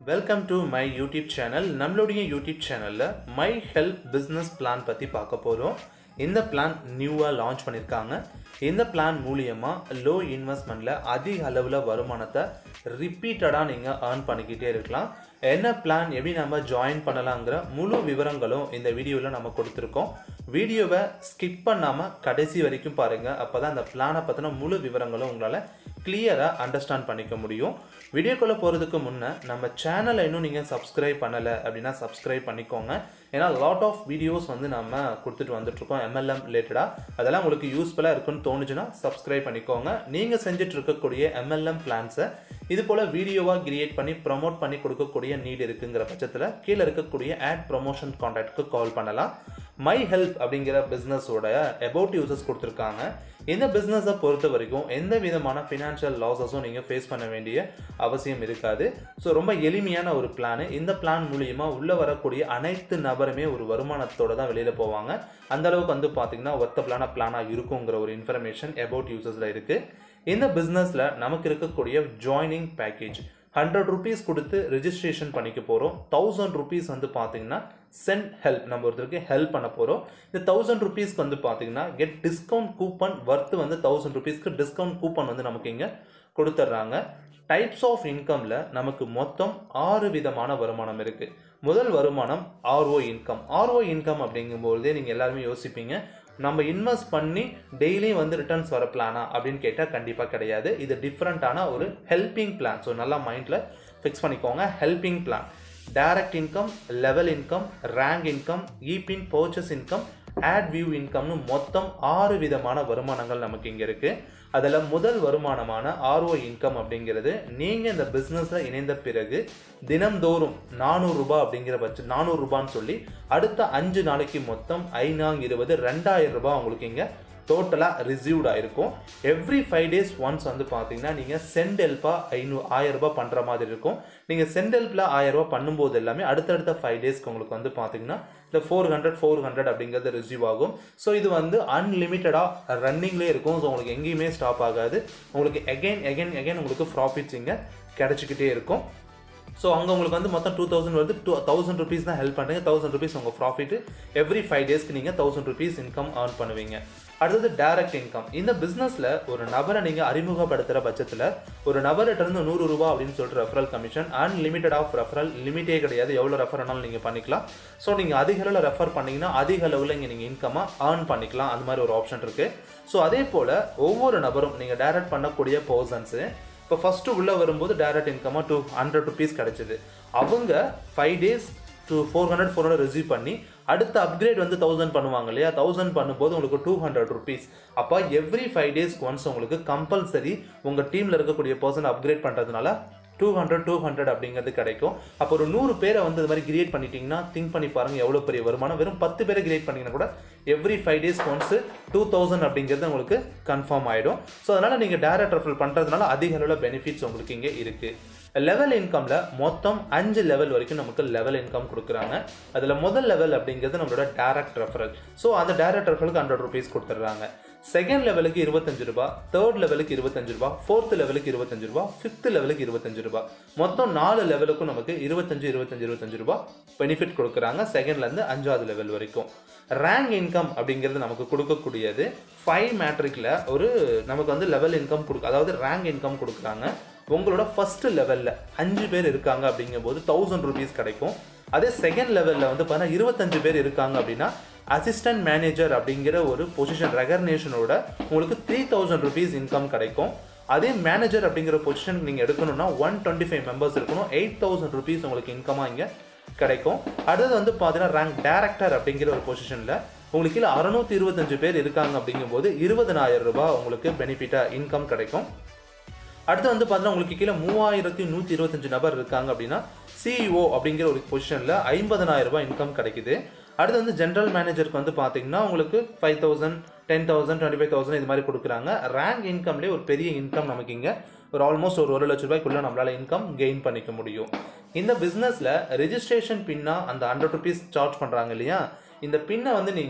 welcome to my YouTube channel நம்மளுடைய YouTube சேனலில் my help business plan பற்றி பார்க்க போகிறோம் இந்த பிளான் நியூவாக லான்ச் பண்ணியிருக்காங்க இந்த பிளான் மூலியமாக லோ இன்வெஸ்ட்மெண்ட்டில் அதிக அளவில் வருமானத்தை ரிப்பீட்டடாக நீங்கள் ஏர்ன் பண்ணிக்கிட்டே இருக்கலாம் என்ன பிளான் எப்படி நம்ம ஜாயின் பண்ணலாங்கிற முழு விவரங்களும் இந்த வீடியோவில் நம்ம கொடுத்துருக்கோம் வீடியோவை ஸ்கிப் பண்ணாமல் கடைசி வரைக்கும் பாருங்கள் அப்போ தான் அந்த பிளானை பற்றின முழு விவரங்களும் உங்களால் கிளியராக அண்டர்ஸ்டாண்ட் பண்ணிக்க முடியும் வீடியோக்குள்ளே போகிறதுக்கு முன்னே நம்ம சேனலை இன்னும் நீங்கள் சப்ஸ்கிரைப் பண்ணலை அப்படின்னா சப்ஸ்கிரைப் பண்ணிக்கோங்க ஏன்னா லாட் ஆஃப் வீடியோஸ் வந்து நம்ம கொடுத்துட்டு வந்துட்ருக்கோம் எம்எல்எம் ரிலேட்டடாக அதெல்லாம் உங்களுக்கு யூஸ்ஃபுல்லாக இருக்குன்னு தோணுச்சுன்னா சப்ஸ்கிரைப் பண்ணிக்கோங்க நீங்கள் செஞ்சுட்டு இருக்கக்கூடிய எம்எல்எம் பிளான்ஸை இது போல் வீடியோவாக கிரியேட் பண்ணி ப்ரொமோட் பண்ணி கொடுக்கக்கூடிய நீட் இருக்குங்கிற பட்சத்தில் கீழே இருக்கக்கூடிய ஆட் ப்ரொமோஷன் கான்டாக்ட்க்கு கால் பண்ணலாம் மை ஹெல்ப் அப்படிங்கிற பிஸ்னஸோட அபவுட் யூசர்ஸ் கொடுத்துருக்காங்க இந்த பிஸ்னஸை பொறுத்த வரைக்கும் எந்த விதமான ஃபினான்ஷியல் லாஸஸும் நீங்கள் ஃபேஸ் பண்ண வேண்டிய அவசியம் இருக்காது ஸோ ரொம்ப எளிமையான ஒரு பிளான் இந்த பிளான் மூலியமாக உள்ளே வரக்கூடிய அனைத்து நபருமே ஒரு வருமானத்தோட தான் வெளியில் போவாங்க அந்த அளவுக்கு வந்து பார்த்தீங்கன்னா ஒர்த்தபிளான பிளானாக இருக்குங்கிற ஒரு இன்ஃபர்மேஷன் அபவுட் யூசர்ஸில் இருக்குது இந்த பிஸ்னஸில் நமக்கு இருக்கக்கூடிய ஜாயினிங் பேக்கேஜ் ஹண்ட்ரட் ருபீஸ் கொடுத்து ரெஜிஸ்ட்ரேஷன் பண்ணிக்க போகிறோம் தௌசண்ட் ருபீஸ் வந்து பார்த்தீங்கன்னா சென்ட் ஹெல்ப் நம்ம ஒருத்தருக்கு ஹெல்ப் பண்ண போகிறோம் இந்த தௌசண்ட் ருபீஸ்க்கு வந்து பார்த்தீங்கன்னா கெட் டிஸ்கவுண்ட் கூப்பன் ஒர்த்து வந்து தௌசண்ட் ருபீஸ்க்கு டிஸ்கவுண்ட் கூப்பன் வந்து நமக்கு இங்கே கொடுத்துட்றாங்க டைப்ஸ் ஆஃப் இன்கமில் நமக்கு மொத்தம் ஆறு விதமான வருமானம் இருக்குது முதல் வருமானம் ஆர்ஓ இன்கம் ஆர்ஓ இன்கம் அப்படிங்கும்போதே நீங்கள் எல்லாருமே யோசிப்பீங்க நம்ம இன்வெஸ்ட் பண்ணி டெய்லியும் வந்து ரிட்டர்ன்ஸ் வர பிளானா அப்படின்னு கேட்டால் கண்டிப்பாக கிடையாது இது டிஃப்ரெண்ட்டான ஒரு ஹெல்பிங் பிளான் ஸோ நல்லா மைண்டில் ஃபிக்ஸ் பண்ணிக்கோங்க helping plan direct income level income rank income e pin purchase income ad view இன்கம்னு மொத்தம் ஆறு விதமான வருமானங்கள் நமக்கு இங்கே இருக்குது அதில் முதல் வருமானமான ஆர்ஓ இன்கம் அப்படிங்கிறது நீங்கள் இந்த பிஸ்னஸில் இணைந்த பிறகு தினம்தோறும் நானூறுரூபா அப்படிங்கிற பட்சம் நானூறுரூபான்னு சொல்லி அடுத்த அஞ்சு நாளைக்கு மொத்தம் ஐநாங் இருபது ரெண்டாயிரம் ரூபாய் உங்களுக்கு இங்கே டோட்டலாக ரிசீவ்ட் ஆயிருக்கும் எவ்ரி ஃபைவ் டேஸ் ஒன்ஸ் வந்து பார்த்தீங்கன்னா நீங்கள் சென்ட் ஹெல்ப்பாக ஐநூ ஆயிரம் ரூபாய் பண்ணுற மாதிரி இருக்கும் நீங்கள் சென்ட் ஹெல்ப்பில் ஆயிரம் ரூபாய் பண்ணும்போது எல்லாமே அடுத்தடுத்த ஃபைவ் டேஸ்க்கு உங்களுக்கு வந்து பார்த்தீங்கன்னா இந்த ஃபோர் ஹண்ட்ரட் ஃபோர் ஹண்ட்ரட் அப்படிங்கிறது ரிசீவ் ஆகும் ஸோ இது வந்து அன்லிமிட்டடாக ரன்னிங்லேயே இருக்கும் ஸோ உங்களுக்கு எங்கேயுமே ஸ்டாப் ஆகாது உங்களுக்கு எகைன் எகைன் எகைன் உங்களுக்கு ப்ராஃபிட்ஸ் இங்கே கிடச்சிக்கிட்டே இருக்கும் ஸோ அங்கே உங்களுக்கு வந்து மொத்தம் டூ தௌசண்ட் வருது டூ தௌசண்ட் ருபீஸ் தான் ஹெல்ப் பண்ணுறீங்க தௌசண்ட் ருபீஸ் உங்கள் ப்ராஃபிட் எவ்ரி ஃபைவ் டேஸ்க்கு நீங்கள் தௌசண்ட் ருபீஸ் இன்கம் ஏர்ன் பண்ணுவீங்க அடுத்தது டைரக்ட் இன்கம் இந்த பிஸ்னஸில் ஒரு நபரை நீங்கள் அறிமுகப்படுத்துகிற பட்சத்தில் ஒரு நபர்கிட்ட இருந்து நூறு ரூபா அப்படின்னு சொல்லிட்டு referral commission unlimited of referral லிமிட்டே கிடையாது எவ்வளோ ரெஃபர் வேணாலும் நீங்கள் பண்ணிக்கலாம் ஸோ நீங்கள் அதிக அளவில் ரெஃபர் பண்ணிங்கன்னா அதிக அளவில் இங்கே நீங்கள் இன்கமாக ஏர்ன் பண்ணிக்கலாம் அந்த மாதிரி ஒரு ஆப்ஷன் இருக்குது ஸோ அதே போல் ஒவ்வொரு நபரும் நீங்கள் டைரக்ட் பண்ணக்கூடிய பர்சன்ஸு இப்போ ஃபஸ்ட்டு உள்ளே வரும்போது டைரக்ட் இன்கமாக டூ ஹண்ட்ரட் ருபீஸ் கிடச்சிது அவங்க five days two four hundred four hundred receive பண்ணி அடுத்த அப்கிரேட் வந்து தௌசண்ட் பண்ணுவாங்க இல்லையா தௌசண்ட் பண்ணும்போது உங்களுக்கு டூ ஹண்ட்ரட் ருபீஸ் அப்போ எவ்ரி ஃபைவ் டேஸ் ஒன்ஸ் உங்களுக்கு கம்பல்சரி உங்கள் டீமில் இருக்கக்கூடிய பர்சன் அப்கிரேட் பண்ணுறதுனால டூ ஹண்ட்ரட் டூ ஹண்ட்ரட் அப்படிங்கிறது கிடைக்கும் அப்போ ஒரு நூறு பேரை வந்து இது மாதிரி கிரியேட் பண்ணிட்டீங்கன்னா திங்க் பண்ணி பாருங்கள் எவ்வளோ பெரிய வருமானம் வெறும் பத்து பேரை கிரியேட் பண்ணிங்கன்னா கூட every five days once two thousand அப்படிங்கிறது உங்களுக்கு கன்ஃபார்ம் ஆகிடும் ஸோ அதனால் நீங்கள் டேரக்ட் ரெஃபர் பண்ணுறதுனால அதிக அளவில் பெனிஃபிட்ஸ் உங்களுக்கு இங்கே இருக்குது லெவல் இன்கமில் மொத்தம் அஞ்சு லெவல் வரைக்கும் நமக்கு லெவல் இன்கம் கொடுக்குறாங்க அதில் முதல் லெவல் அப்படிங்கிறது நம்மளோட டேரக்ட் ரெஃபரல் ஸோ அந்த டேரக்ட் ரெஃபரலுக்கு ஹண்ட்ரட் ருபீஸ் கொடுத்துட்றாங்க செகண்ட் லெவலுக்கு இருபத்தஞ்சு ரூபா தேர்ட் லெவலுக்கு இருபத்தஞ்சு ரூபா ஃபோர்த் லெவலுக்கு இருபத்தஞ்சு ரூபா ஃபிஃப்த் லெவலுக்கு இருபத்தஞ்சு ரூபா மொத்தம் நாலு லெவலுக்கும் நமக்கு இருபத்தஞ்சு இருபத்தஞ்சு இருபத்தஞ்சு ரூபா பெனிஃபிட் கொடுக்குறாங்க செகண்ட்லேருந்து அஞ்சாவது லெவல் வரைக்கும் ரேங்க் இன்கம் அப்படிங்கிறது நமக்கு கொடுக்கக்கூடியது ஃபைவ் மேட்ரிக்கில் ஒரு நமக்கு வந்து லெவல் இன்கம் கொடுக்கு அதாவது ரேங்க் இன்கம் கொடுக்குறாங்க உங்களோட ஃபர்ஸ்ட் லெவலில் அஞ்சு பேர் இருக்காங்க அப்படிங்கும்போது தௌசண்ட் ருபீஸ் கிடைக்கும் அதே செகண்ட் லெவலில் வந்து பார்த்தீங்கன்னா இருபத்தஞ்சு பேர் இருக்காங்க அப்படின்னா அசிஸ்டன்ட் மேனேஜர் அப்படிங்கிற ஒரு பொசிஷன் ரெகக்னேஷனோட உங்களுக்கு த்ரீ தௌசண்ட் ருபீஸ் இன்கம் கிடைக்கும் அதே மேனேஜர் அப்படிங்கிற பொசிஷன் நீங்கள் எடுக்கணும்னா ஒன் டுவெண்ட்டி ஃபைவ் மெம்பர்ஸ் இருக்கணும் எயிட் தௌசண்ட் ருபீஸ் உங்களுக்கு இன்கமாக இங்கே கிடைக்கும் அடுத்தது வந்து பார்த்தீங்கன்னா ரேங்க் டேரக்டர் அப்படிங்கிற ஒரு பொசிஷனில் உங்களுக்கு கீழே அறுநூத்தி இருபத்தஞ்சு பேர் இருக்காங்க அப்படிங்கும்போது இருபதனாயிரம் ரூபாய் உங்களுக்கு பெனிஃபிட்டாக இன்கம் கிடைக்கும் அடுத்து வந்து பார்த்தீங்கன்னா உங்களுக்கு கீழே மூவாயிரத்தி நூற்றி இருபத்தஞ்சு நபர் இருக்காங்க அப்படின்னா சிஇஓ அப்படிங்கிற ஒரு பொசிஷனில் ஐம்பதனாயிரம் ரூபாய் இன்கம் கிடைக்குது அடுத்து வந்து ஜென்ரல் மேனேஜருக்கு வந்து பார்த்தீங்கன்னா உங்களுக்கு five thousand ten thousand twenty five thousand இது மாதிரி கொடுக்குறாங்க ரேங்க் இன்கம்லேயே ஒரு பெரிய இன்கம் நமக்கு இங்கே ஒரு ஆல்மோஸ்ட் ஒரு ஒரு லட்ச ரூபாய்க்குள்ளே நம்மளால் இன்கம் கெயின் பண்ணிக்க முடியும் இந்த பிஸ்னஸில் ரெஜிஸ்ட்ரேஷன் பின்னா அந்த ஹண்ட்ரட் ருபீஸ் சார்ஜ் பண்ணுறாங்க இல்லையா இந்த பின்னை வந்து நீங்கள்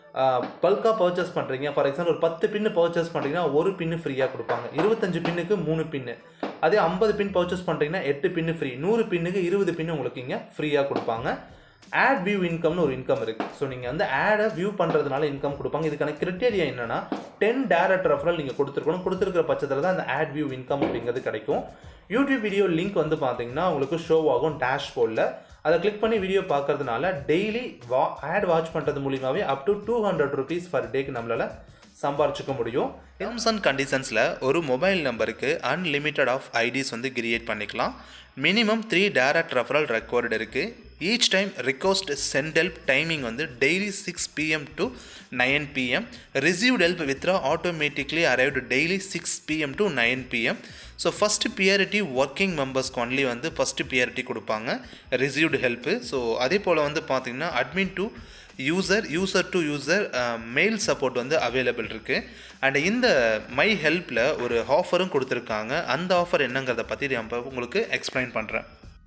பல்காக பர்ச்சேஸ் பண்ணுறீங்க ஃபார் எக்ஸாம்பிள் ஒரு பத்து பின்னு பர்ச்சேஸ் பண்ணுறீங்கன்னா ஒரு பின்னு ஃப்ரீயாக கொடுப்பாங்க இருபத்தஞ்சு பின்னுக்கு மூணு பின்னு அதே ஐம்பது பின் பர்ச்சேஸ் பண்ணுறீங்கன்னா எட்டு பின்னு ஃப்ரீ நூறு பின்னுக்கு இருபது பின்னு உங்களுக்கு இங்கே ஃப்ரீயாக கொடுப்பாங்க ஆட் வியூ இன்கம்னு ஒரு இன்கம் இருக்குது ஸோ நீங்கள் வந்து ஆடை வியூ பண்ணுறதுனால இன்கம் கொடுப்பாங்க இதுக்கான கிரிட்டேரியா என்னன்னா டென் டேரக்ட் ரெஃபரல் நீங்கள் கொடுத்துருக்கணும் கொடுத்துருக்கிற பட்சத்தில் தான் அந்த ஆட் வியூ இன்கம் அப்படிங்கிறது கிடைக்கும் யூடியூப் வீடியோ லிங்க் வந்து பார்த்தீங்கன்னா உங்களுக்கு ஷோ ஆகும் டேஷ்போர்டில் அதை கிளிக் பண்ணி வீடியோ பார்க்கறதுனால டெய்லி வா ஆட் வாட்ச் பண்ணுறது மூலியமாகவே up to two hundred rupees per டேக்கு நம்மளால் சம்பாரிச்சுக்க முடியும் டேர்ம்ஸ் அண்ட் கண்டிஷன்ஸில் ஒரு மொபைல் நம்பருக்கு அன்லிமிட்டட் ஆஃப் ஐடிஸ் வந்து கிரியேட் பண்ணிக்கலாம் minimum three direct referral record இருக்குது each time request sent help timing வந்து daily six PM to nine PM received help withdraw automatically arrived daily six PM to nine PM so first priority working மெம்பர்ஸ்க்கு only வந்து first priority கொடுப்பாங்க received help so அதே போல் வந்து பார்த்திங்கன்னா admin to user user to user mail support வந்து available இருக்குது and இந்த மை ஹெல்ப்பில் ஒரு ஆஃபரும் கொடுத்துருக்காங்க அந்த ஆஃபர் என்னங்கிறத பற்றி நான் இப்போ உங்களுக்கு எக்ஸ்பிளைன் பண்ணுறேன்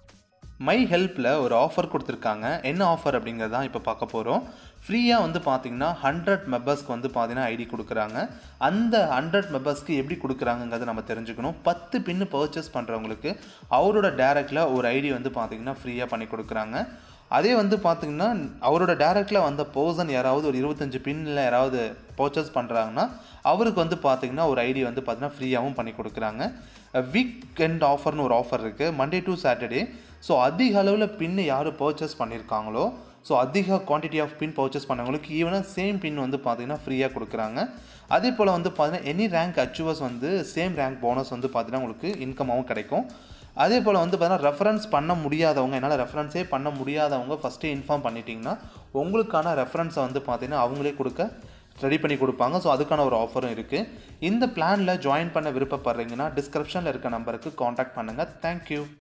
மை ஹெல்ப்பில் ஒரு ஆஃபர் கொடுத்துருக்காங்க என்ன ஆஃபர் அப்படிங்கிறது தான் இப்போ பார்க்க போகிறோம் ஃப்ரீயாக வந்து பார்த்தீங்கன்னா ஹண்ட்ரட் மெம்பர்ஸ்க்கு வந்து பார்த்தீங்கன்னா ஐடி கொடுக்குறாங்க அந்த ஹண்ட்ரட் மெம்பர்ஸ்க்கு எப்படி கொடுக்குறாங்கங்கிறத நம்ம தெரிஞ்சுக்கணும் பத்து பின்னு பர்ச்சேஸ் பண்ணுறவங்களுக்கு அவரோட டேரக்டில் ஒரு ஐடி வந்து பார்த்தீங்கன்னா ஃப்ரீயாக பண்ணி கொடுக்குறாங்க அதே வந்து பார்த்தீங்கன்னா அவரோட டேரக்டில் வந்த பர்சன் யாராவது ஒரு இருபத்தஞ்சு பின்னில் யாராவது பர்ச்சேஸ் பண்ணுறாங்கன்னா அவருக்கு வந்து பார்த்தீங்கன்னா ஒரு ஐடி வந்து பார்த்தீங்கன்னா ஃப்ரீயாகவும் பண்ணி கொடுக்குறாங்க வீக் எண்ட் ஆஃபர்னு ஒரு ஆஃபர் இருக்குது மண்டே டு சாட்டர்டே ஸோ அதிக அளவில் பின்னு யார் பர்ச்சேஸ் பண்ணியிருக்காங்களோ ஸோ அதிக குவான்டிட்டி ஆஃப் பின் பர்ச்சேஸ் பண்ணவங்களுக்கு ஈவனாக சேம் பின் வந்து பார்த்தீங்கன்னா ஃப்ரீயாக கொடுக்குறாங்க அதே போல் வந்து பார்த்தீங்கன்னா எனி ரேங்க் அச்சீவர்ஸ் வந்து சேம் ரேங்க் போனஸ் வந்து பார்த்தீங்கன்னா உங்களுக்கு இன்கமாகவும் கிடைக்கும் அதே போல் வந்து பார்த்தீங்கன்னா ரெஃபரன்ஸ் பண்ண முடியாதவங்க என்னால் ரெஃபரன்ஸே பண்ண முடியாதவங்க ஃபஸ்ட்டே இன்ஃபார்ம் பண்ணிட்டீங்கன்னா உங்களுக்கான ரெஃபரன்ஸை வந்து பார்த்தீங்கன்னா அவங்களே கொடுக்க ரெடி பண்ணி கொடுப்பாங்க ஸோ அதுக்கான ஒரு ஆஃபரும் இருக்குது இந்த பிளானில் ஜாயின் பண்ண விருப்பப்படுறீங்கன்னா டிஸ்கிரிப்ஷனில் இருக்க நம்பருக்கு காண்டாக்ட் பண்ணுங்கள் தேங்க்யூ